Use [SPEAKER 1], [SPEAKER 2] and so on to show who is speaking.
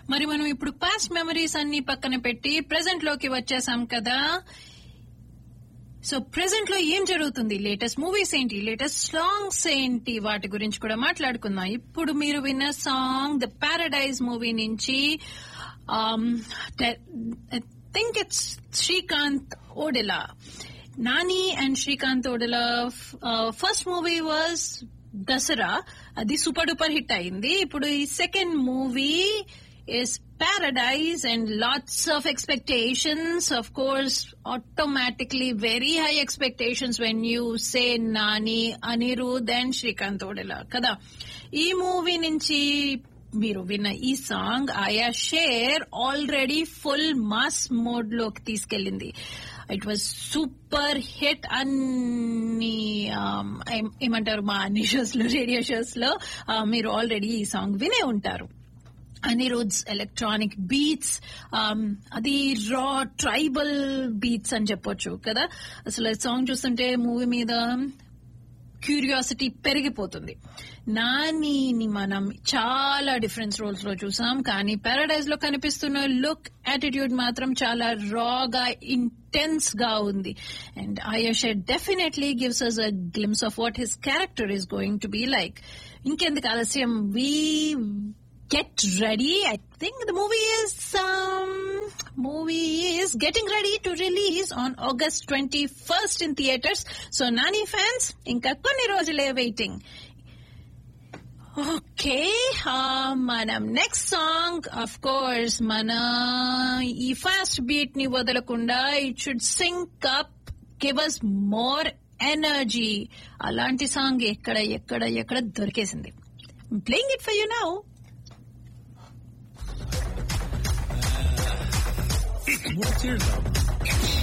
[SPEAKER 1] మరి మనం ఇప్పుడు పాస్ట్ మెమరీస్ అన్ని పక్కన పెట్టి ప్రెసెంట్ లోకి వచ్చేసాం కదా సో ప్రెసెంట్ లో ఏం జరుగుతుంది లేటెస్ట్ మూవీస్ ఏంటి లేటెస్ట్ సాంగ్స్ ఏంటి వాటి గురించి కూడా మాట్లాడుకుందాం ఇప్పుడు మీరు విన్న సాంగ్ ద పారడైజ్ మూవీ నుంచి think it's Srikanth Odela Nani and Srikanth Odela first movie was Dasara అది సూపర్ డూపర్ హిట్ అయింది ఇప్పుడు ఈ second movie is paradise and lots of expectations. Of course, automatically very high expectations when you say Nani, Anirudh and Shrikant Odela. కదా ఈ movie నుంచి మీరు విన్న ఈ song Aaya Sher already full mass mode లోకి తీసుకెళ్ళింది ఇట్ వాజ్ సూపర్ హిట్ అన్ని ఏమంటారు మా అన్ని షోస్ లో రేడియో షోస్ లో మీరు ఆల్రెడీ ఈ సాంగ్ వినే ఉంటారు అనిరుద్స్ ఎలక్ట్రానిక్ బీట్స్ అది రా ట్రైబల్ బీట్స్ అని చెప్పొచ్చు కదా అసలు సాంగ్ చూస్తుంటే మూవీ మీద క్యూరియాసిటీ పెరిగిపోతుంది నానిని మనం చాలా డిఫరెన్స్ రోల్స్ లో చూసాం కానీ పారాడైజ్ లో కనిపిస్తున్న లుక్ యాటిట్యూడ్ మాత్రం చాలా రాగా ఇంటెన్స్ గా ఉంది and Ayush definitely gives us a glimpse of what his character is going to be like ఇంకెందుకు ఆలస్యం we get ready. I think the movie is um movie is getting ready to release on August 21st in theaters. So Nani fans, ఇంకా కొన్ని రోజులే waiting okay మనం next song of course మన ఈ fast beat ని వదలకుండా it should sync up give us more energy అలాంటి song ఎక్కడ ఎక్కడ ఎక్కడ దొరికేసింది playing it for you now
[SPEAKER 2] What's yours album?